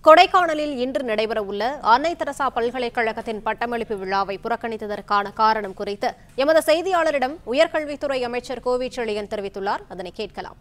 கொடைக்கானலில் இன்று நடைபெறவுள்ள அன்னை தெரசா பல்கலைக்கழகத்தின் பட்டமளிப்பு விழாவை புறக்கணித்ததற்கான காரணம் குறித்து எமது செய்தியாளரிடம் உயர்கல்வித்துறை அமைச்சர் கோவிச்செழியன் தெரிவித்துள்ளார் அதனை கேட்கலாம்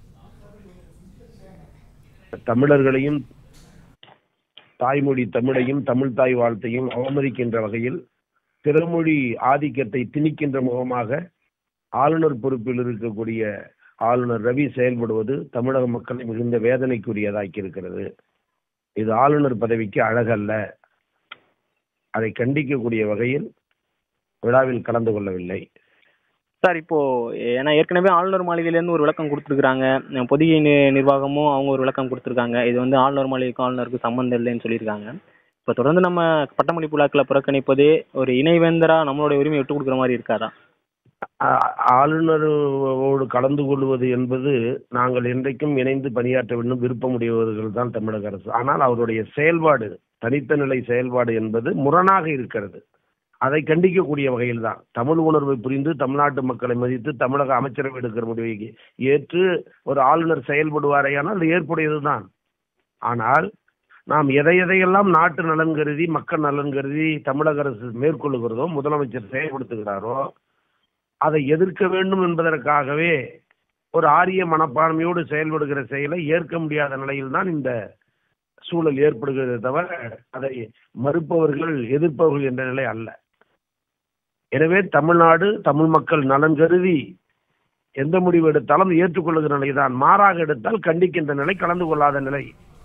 தமிழர்களையும் தாய்மொழி தமிழையும் தமிழ் தாய் வாழ்த்தையும் அவமதிக்கின்ற வகையில் பிறமொழி ஆதிக்கத்தை திணிக்கின்ற முகமாக ஆளுநர் பொறுப்பில் இருக்கக்கூடிய ஆளுநர் ரவி செயல்படுவது தமிழக மக்களை மிகுந்த வேதனைக்குரியதாக்கி இருக்கிறது இது ஆளுநர் பதவிக்கு அழகல்ல அதை கண்டிக்கக்கூடிய வகையில் விழாவில் கலந்து கொள்ளவில்லை சார் இப்போ ஏன்னா ஏற்கனவே ஆளுநர் மாளிகையிலேருந்து ஒரு விளக்கம் கொடுத்துருக்காங்க பொதிகை நி- நிர்வாகமும் அவங்க ஒரு விளக்கம் கொடுத்துருக்காங்க இது வந்து ஆளுநர் மாளிகைக்கும் ஆளுநருக்கு சம்மந்தம் இல்லைன்னு சொல்லியிருக்காங்க இப்போ தொடர்ந்து நம்ம பட்டமளிப்பு விழாக்களை புறக்கணிப்பதே ஒரு இணைவேந்தரா நம்மளுடைய உரிமையை விட்டு கொடுக்குற மாதிரி இருக்காதா ஆ- ஆளுநரோடு கலந்து கொள்வது என்பது நாங்கள் என்றைக்கும் இணைந்து பணியாற்ற வேண்டும் விருப்பமுடையவர்கள் தான் தமிழக அரசு ஆனால் அவருடைய செயல்பாடு தனித்த நிலை செயல்பாடு என்பது முரணாக இருக்கிறது அதை கண்டிக்கக்கூடிய வகையில் தான் தமிழ் உணர்வை புரிந்து தமிழ்நாட்டு மக்களை மதித்து தமிழக அமைச்சரவை எடுக்கிற முடிவை ஏற்று ஒரு ஆளுநர் செயல்படுவாரேயானால் அது ஏற்புடையதுதான் ஆனால் நாம் எதை எதையெல்லாம் நாட்டு நலன் கருதி மக்கள் நலன் கருதி தமிழக அரசு மேற்கொள்ளுகிறதோ முதலமைச்சர் செயல்படுத்துகிறாரோ அதை எதிர்க்க வேண்டும் என்பதற்காகவே ஒரு ஆரிய மனப்பான்மையோடு செயல்படுகிற செயலை ஏற்க முடியாத நிலையில்தான் இந்த சூழல் ஏற்படுகிறது தவிர அதை மறுப்பவர்கள் எதிர்ப்பவர்கள் என்ற நிலை அல்ல எனவே தமிழ்நாடு தமிழ் மக்கள் நலன் கருதி எந்த முடிவு எடுத்தாலும் ஏற்றுக்கொள்ளுகிற நிலைதான் மாறாக எடுத்தால் கண்டிக்கின்ற நிலை கலந்து கொள்ளாத நிலை